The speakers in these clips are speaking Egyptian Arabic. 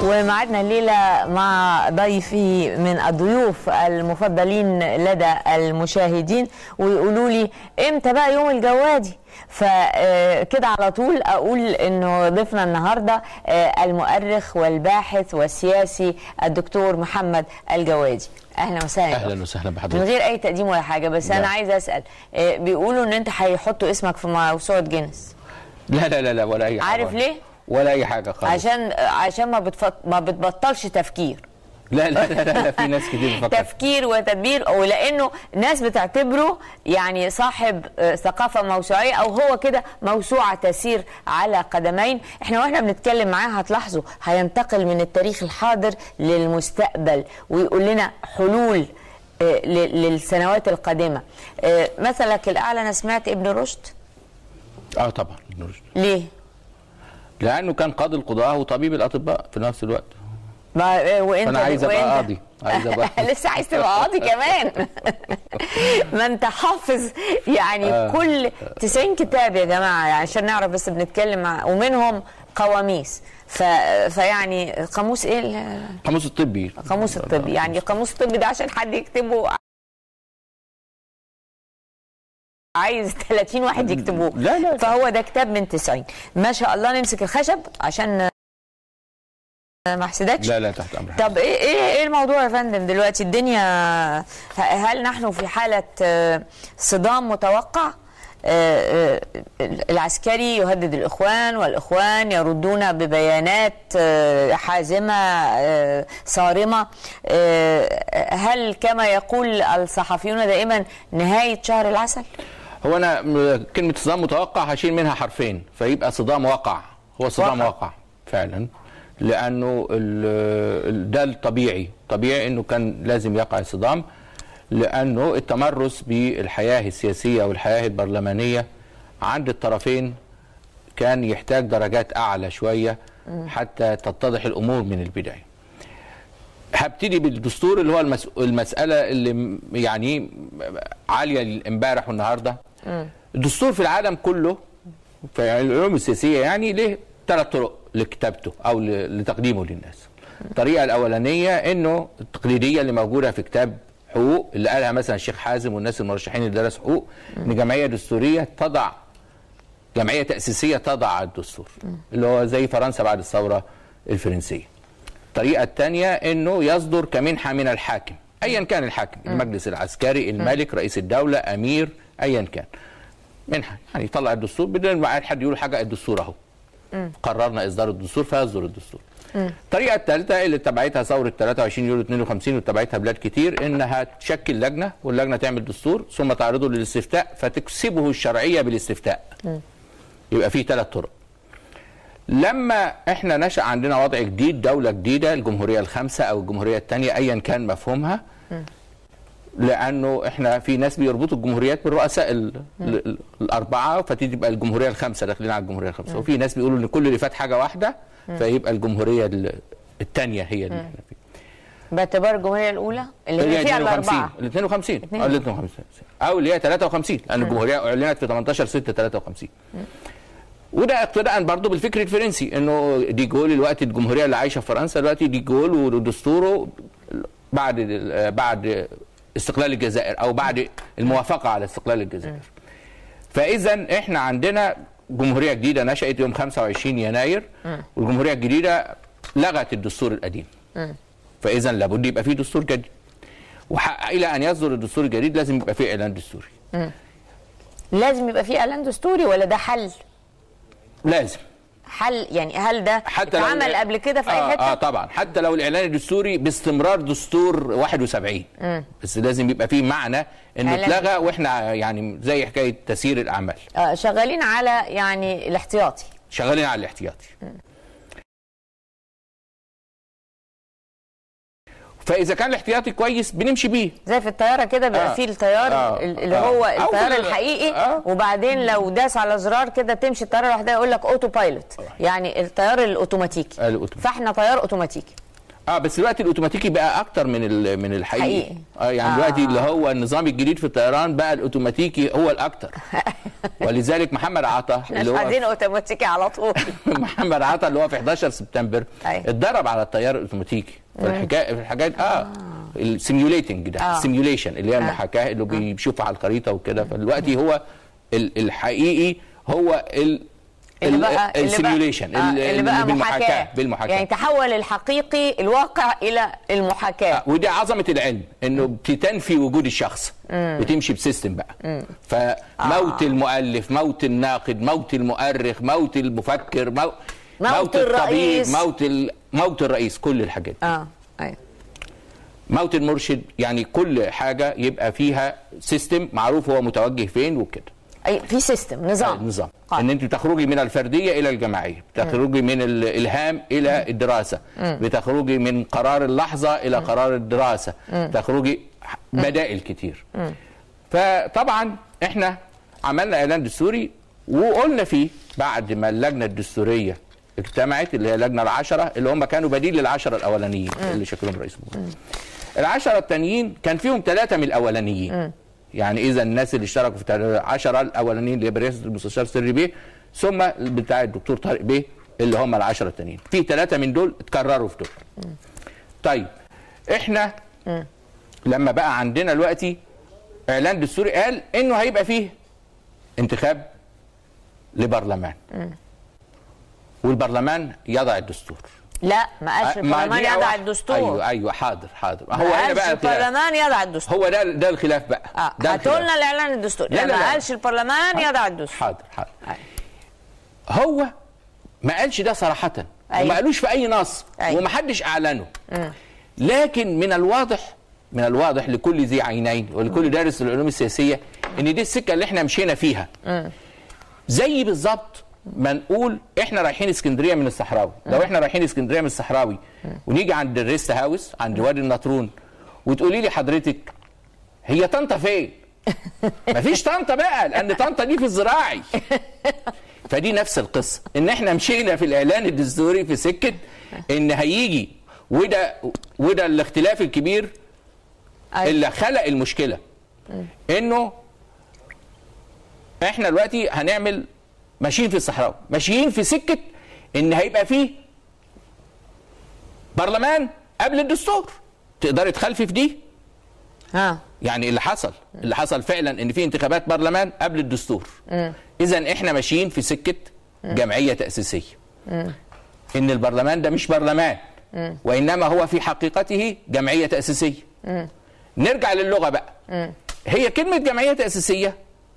ومعادنا الليلة مع ضيفي من الضيوف المفضلين لدى المشاهدين ويقولوا لي امتى بقى يوم الجوادي فكده على طول اقول انه ضيفنا النهارده آه، المؤرخ والباحث والسياسي الدكتور محمد الجوادي اهلا وسهلا اهلا وسهلا من بحضرتك غير اي تقديم ولا حاجه بس انا لا. عايزه اسال آه، بيقولوا ان انت هيحطوا اسمك في موسوعه جينيس لا لا لا لا ولا اي حاجه عارف ليه؟ ولا اي حاجه خالص عشان عشان ما بتفط... ما بتبطلش تفكير لا لا لا, لا, لا في ناس كتير بتفكر تفكير وتدبير ولانه ناس بتعتبره يعني صاحب آه، ثقافه موسوعيه او هو كده موسوعه تسير على قدمين احنا واحنا بنتكلم معاه هتلاحظوا هينتقل من التاريخ الحاضر للمستقبل ويقول لنا حلول آه، ل- للسنوات القادمه آه، مثلك الاعلى انا سمعت ابن رشد اه طبعا ابن رشد. ليه لانه كان قاضي القضاه وطبيب الاطباء في نفس الوقت ما آه، وانت فانا عايز ابقى وإنت؟ قاضي عايز ابقى لسه عايز تبقى قاضي كمان ما انت حافظ يعني آه. كل 90 كتاب يا جماعه يعني عشان نعرف بس بنتكلم مع ومنهم قواميس ف... فيعني قاموس ايه ال- القاموس الطبي القاموس الطبي يعني القاموس الطبي ده عشان حد يكتبه عايز 30 واحد يكتبوه لا، لا. فهو ده كتاب من 90 ما شاء الله نمسك الخشب عشان ما احسدكش لا لا تحت امر طب ايه ايه ايه الموضوع يا فندم دلوقتي الدنيا ه- هل نحن في حاله آه، صدام متوقع آه، آه، العسكري يهدد الاخوان والاخوان يردون ببيانات آه، حازمه آه، صارمه آه، هل كما يقول الصحفيون دائما نهايه شهر العسل هو انا م- كلمه صدام متوقع هشيل منها حرفين فيبقى صدام واقع هو صدام واقع. واقع فعلا لانه ال- ال- ده الطبيعي طبيعي انه كان لازم يقع الصدام لانه التمرس بالحياه السياسيه والحياه البرلمانيه عند الطرفين كان يحتاج درجات اعلى شويه حتى تتضح الامور من البدايه هبتدي بالدستور اللي هو المس... المسألة اللي م- يعني عالية امبارح والنهاردة الدستور في العالم كله في العلوم السياسية يعني له ثلاث طرق لكتابته أو ل... لتقديمه للناس الطريقة الأولانية إنه التقليدية اللي موجودة في كتاب حقوق اللي قالها مثلا الشيخ حازم والناس المرشحين اللي درسوا حقوق إن جمعية دستورية تضع جمعية تأسيسية تضع الدستور اللي هو زي فرنسا بعد الثورة الفرنسية الطريقة الثانية انه يصدر كمنحة من الحاكم ايا كان الحاكم المجلس العسكري الملك رئيس الدولة امير ايا كان منحة يعني يطلع الدستور بدون ما حد يقول حاجة الدستور اهو قررنا اصدار الدستور فيصدر الدستور الطريقة الثالثة اللي اتبعتها ثورة 23 يوليو 52 واتبعتها بلاد كتير انها تشكل لجنة واللجنة تعمل دستور ثم تعرضه للاستفتاء فتكسبه الشرعية بالاستفتاء يبقى فيه ثلاث طرق لما احنا نشأ عندنا وضع جديد دولة جديدة الجمهورية الخامسة او الجمهورية الثانية ايا كان مفهومها لانه احنا في ناس بيربطوا الجمهوريات بالرؤساء ال ال الاربعه فتبقى الجمهوريه الخامسه داخلين على الجمهوريه الخامسه وفي ناس بيقولوا ان كل اللي فات حاجه واحده فيبقى الجمهوريه الثانيه هي اللي احنا فيها باعتبار الجمهوريه الاولى اللي هي فيها الاربعه ال 52 اه ال 52 او اللي هي 53 لان الجمهوريه اعلنت في 18 6 53 وده اقتداء برضه بالفكر الفرنسي انه دي جول الوقت الجمهوريه اللي عايشه في فرنسا دلوقتي دي جول ودستوره بعد بعد استقلال الجزائر او بعد الموافقه على استقلال الجزائر. فاذا احنا عندنا جمهوريه جديده نشات يوم 25 يناير والجمهوريه الجديده لغت الدستور القديم. فاذا لابد يبقى في دستور جديد. وح- الى ان يصدر الدستور الجديد لازم يبقى في اعلان دستوري. لازم يبقى في اعلان دستوري ولا ده حل لازم حل يعني هل ده حتى لو اتعمل الإع- قبل كده في اي آه حته اه طبعا حتى لو الاعلان الدستوري باستمرار دستور 71 بس لازم يبقى فيه معنى انه إعلان. اتلغى واحنا يعني زي حكايه تسيير الاعمال آه شغالين على يعني الاحتياطي شغالين على الاحتياطي فاذا كان الاحتياطي كويس بنمشي بيه زي في الطياره كده بيبقى آه. فيه الطيار آه. اللي آه. هو أو في الطيار ال- الحقيقي آه. وبعدين لو داس على زرار كده تمشي الطياره لوحدها يقول لك اوتو بايلوت يعني الطيار الاوتوماتيكي الأوتوماتيكي. فاحنا طيار اوتوماتيكي اه بس دلوقتي الاوتوماتيكي بقى اكتر من ال- من الحقيقي حقيقي. اه يعني آه. دلوقتي اللي هو النظام الجديد في الطيران بقى الاوتوماتيكي هو الاكتر ولذلك محمد عطا احنا اللي مش هو عايزين اوتوماتيكي على طول محمد عطا اللي هو في 11 سبتمبر أيوة. اتدرب على الطيار الاوتوماتيكي فالحكايه الحاجات اه السيميوليتنج ده آه. السيميوليشن اللي هي المحاكاه اللي بيشوفها على الخريطه وكده فدلوقتي هو ال- الحقيقي هو ال اللي بقى اللي السيميوليشن بقى, آه اللي بقى محاكاة بالمحاكاه يعني تحول الحقيقي الواقع الى المحاكاه آه، ودي عظمه العلم انه بتنفي وجود الشخص بتمشي بسيستم بقى فموت المؤلف موت الناقد موت المؤرخ موت المفكر موت, موت الرئيس. موت ال... موت الرئيس كل الحاجات دي. اه ايوه موت المرشد يعني كل حاجه يبقى فيها سيستم معروف هو متوجه فين وكده اي في سيستم نظام نظام آه. ان انت بتخرجي من الفرديه الى الجماعيه بتخرجي من الالهام الى الدراسه بتخرجي من قرار اللحظه الى قرار الدراسه بتخرجي بدائل كتير فطبعا احنا عملنا اعلان دستوري وقلنا فيه بعد ما اللجنه الدستوريه اجتمعت اللي هي اللجنه العشره اللي هم كانوا بديل للعشره الاولانيين اللي شكلهم رئيس الجمهوريه العشره التانيين كان فيهم ثلاثه من الاولانيين يعني اذا الناس اللي اشتركوا في العشره الاولانيين اللي هي برئاسه المستشار سري بيه ثم بتاع الدكتور طارق بيه اللي هم العشره التانيين في ثلاثه من دول اتكرروا في دول طيب احنا لما بقى عندنا دلوقتي اعلان دستوري قال انه هيبقى فيه انتخاب لبرلمان والبرلمان يضع الدستور لا ما قالش ما البرلمان دي يضع واحد- الدستور ايوه ايوه حاضر حاضر ما هو هنا قالش بقى الخلاف البرلمان يضع الدستور هو ده ده الخلاف بقى اه ده هاتوا الخلاف. لنا الاعلان الدستوري لا، لا, لا، ما لا. قالش البرلمان يضع الدستور حاضر حاضر أيوة. هو ما قالش ده صراحة أيوة. وما قالوش في أي نص أيوة. ومحدش أعلنه لكن من الواضح من الواضح لكل ذي عينين ولكل دارس العلوم السياسية إن دي السكة اللي احنا مشينا فيها زي بالظبط ما نقول احنا رايحين اسكندريه من الصحراوي لو احنا رايحين اسكندريه من الصحراوي ونيجي عند الريست هاوس عند وادي النطرون وتقولي لي حضرتك هي طنطا فين مفيش طنطا بقى لان طنطا دي في الزراعي فدي نفس القصه ان احنا مشينا في الاعلان الدستوري في سكه ان هيجي وده وده الاختلاف الكبير أيوة. اللي خلق المشكله انه احنا دلوقتي هنعمل ماشيين في الصحراء ماشيين في سكه ان هيبقى فيه برلمان قبل الدستور تقدري تخالفي في دي ها يعني اللي حصل اللي حصل فعلا ان في انتخابات برلمان قبل الدستور اذا احنا ماشيين في سكه جمعيه تاسيسيه ان البرلمان ده مش برلمان وانما هو في حقيقته جمعيه تاسيسيه نرجع للغه بقى هي كلمه جمعيه تاسيسيه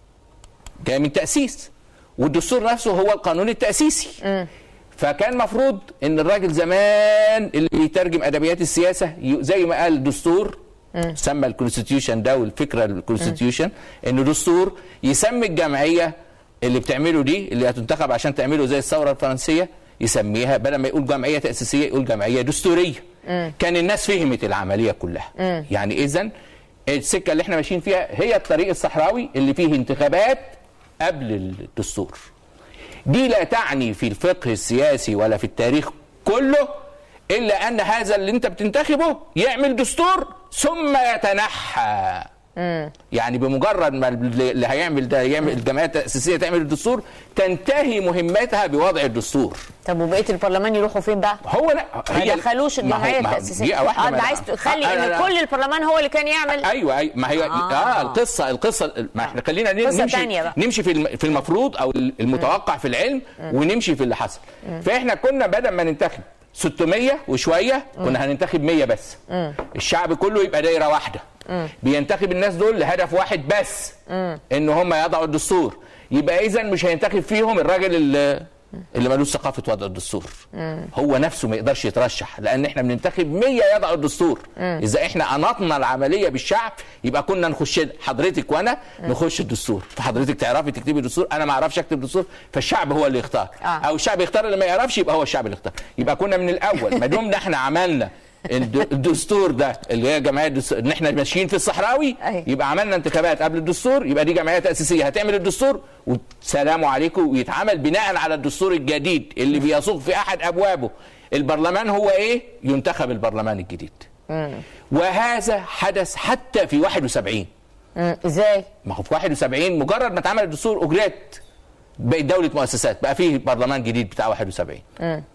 جايه من تاسيس والدستور نفسه هو القانون التاسيسي فكان مفروض ان الراجل زمان اللي بيترجم ادبيات السياسه ي- زي ما قال دستور سمى الكونستيتيوشن ده والفكره الكونستيتيوشن انه دستور يسمي الجمعيه اللي بتعمله دي اللي هتنتخب عشان تعمله زي الثوره الفرنسيه يسميها بدل ما يقول جمعيه تاسيسيه يقول جمعيه دستوريه كان الناس فهمت العمليه كلها يعني اذا السكه اللي احنا ماشيين فيها هي الطريق الصحراوي اللي فيه انتخابات قبل الدستور دي لا تعني في الفقه السياسي ولا في التاريخ كله الا ان هذا اللي انت بتنتخبه يعمل دستور ثم يتنحى يعني بمجرد ما اللي هيعمل ده يعمل الجمعيات التاسيسيه تعمل الدستور تنتهي مهمتها بوضع الدستور طب وبقيه البرلمان يروحوا فين بقى؟ هو لا ما دخلوش ما هو- الجمعيه ما هو- التاسيسيه دقيقة واحدة اه ما انت أنا- عايز تخلي آه، ان لا، لا. كل البرلمان هو اللي كان يعمل ايوه ايوه ما هي آه. اه, آه القصه القصه ما احنا خلينا ن- قصة نمشي تانية بقى. نمشي في الم- في المفروض او المتوقع في العلم ونمشي في اللي حصل فاحنا كنا بدل ما ننتخب 600 وشويه كنا هننتخب 100 بس الشعب كله يبقى دايره واحده بينتخب الناس دول لهدف واحد بس ان هم يضعوا الدستور يبقى اذا مش هينتخب فيهم الراجل اللي اللي ملوش ثقافه وضع الدستور هو نفسه ما يقدرش يترشح لان احنا بننتخب 100 يضعوا الدستور اذا احنا انطنا العمليه بالشعب يبقى كنا نخش حضرتك وانا نخش الدستور فحضرتك تعرفي تكتبي الدستور انا ما اعرفش اكتب الدستور فالشعب هو اللي يختار آه. او الشعب يختار اللي ما يعرفش يبقى هو الشعب اللي يختار يبقى كنا من الاول ما دمنا احنا عملنا الد- الدستور ده اللي هي جمعيه الدستور ان احنا ماشيين في الصحراوي أيوة. يبقى عملنا انتخابات قبل الدستور يبقى دي جمعيه تاسيسيه هتعمل الدستور والسلام عليكم ويتعمل بناء على الدستور الجديد اللي بيصوغ في احد ابوابه البرلمان هو ايه ينتخب البرلمان الجديد وهذا حدث حتى في 71 مم. ازاي ما هو في 71 مجرد ما اتعمل الدستور اجريت بقت دوله مؤسسات بقى فيه برلمان جديد بتاع 71